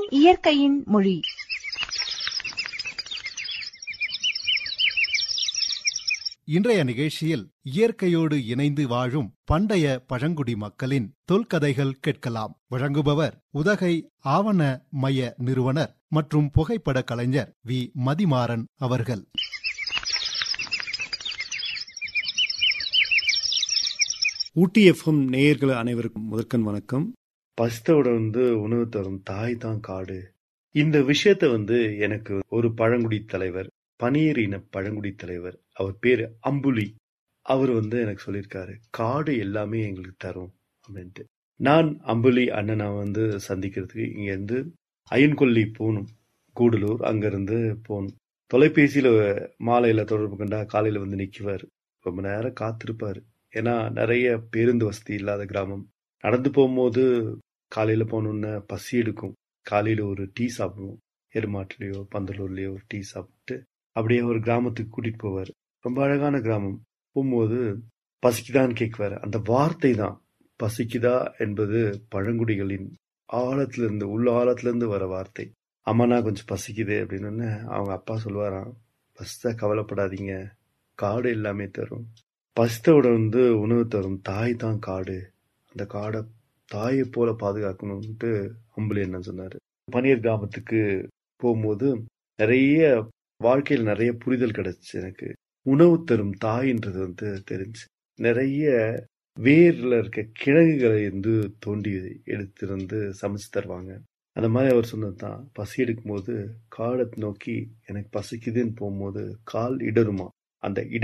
இயற்கையின் மொழி இன்றைய நிகழ்ச்சியில் இயற்கையோடு இணைந்து வாழும் பண்டைய பழங்குடி மக்களின் தொல்கதைகள் கேட்கலாம் வழங்குபவர் உதகை ஆவண மைய நிறுவனர் மற்றும் புகைப்பட கலைஞர் வி மதிமாறன் அவர்கள் ஊட்டி எஃப்எம் நேயர்கள் அனைவருக்கும் முதற்கண் வணக்கம் பசித்தோட வந்து உணவு தரும் தாய் தான் காடு இந்த விஷயத்த வந்து எனக்கு ஒரு பழங்குடி தலைவர் பனியர் இன பழங்குடி தலைவர் அவர் பேரு அம்புலி அவர் வந்து எனக்கு சொல்லியிருக்காரு காடு எல்லாமே எங்களுக்கு தரும் அப்படின்ட்டு நான் அம்புலி அண்ணனை வந்து சந்திக்கிறதுக்கு இங்க இருந்து அயன்கொல்லி போகணும் கூடலூர் அங்கிருந்து போகணும் தொலைபேசியில மாலையில தொடர்பு கொண்டா காலையில வந்து நிக்குவார் ரொம்ப நேரம் காத்திருப்பாரு ஏன்னா நிறைய பேருந்து வசதி இல்லாத கிராமம் நடந்து போகும்போது காலையில போனோன்னு பசி எடுக்கும் காலையில ஒரு டீ சாப்பிடுவோம் எருமாட்டிலேயோ பந்தலூர்லயோ ஒரு டீ சாப்பிட்டு அப்படியே ஒரு கிராமத்துக்கு கூட்டிட்டு போவார் ரொம்ப அழகான கிராமம் போகும்போது பசிக்குதான்னு கேட்குவாரு அந்த வார்த்தை தான் பசிக்குதா என்பது பழங்குடிகளின் ஆழத்துல இருந்து உள்ள ஆழத்துல இருந்து வர வார்த்தை அம்மானா கொஞ்சம் பசிக்குது அப்படின்னு அவங்க அப்பா சொல்லுவாராம் பசித்தா கவலைப்படாதீங்க காடு எல்லாமே தரும் பசித்தோட வந்து உணவு தரும் தாய் தான் காடு அந்த காடை தாயை போல பாதுகாக்கணும்ட்டு அம்புலி என்ன சொன்னாரு பனியர் கிராமத்துக்கு போகும்போது நிறைய வாழ்க்கையில் நிறைய புரிதல் கிடைச்சு எனக்கு உணவு தரும் தாயின்றது வந்து தெரிஞ்சு நிறைய வேர்ல இருக்க கிழங்குகளை வந்து தோண்டி எடுத்திருந்து சமைச்சு தருவாங்க அந்த மாதிரி அவர் சொன்னது தான் பசி எடுக்கும்போது காடை நோக்கி எனக்கு பசிக்குதுன்னு போகும்போது கால் இடருமா அந்த இட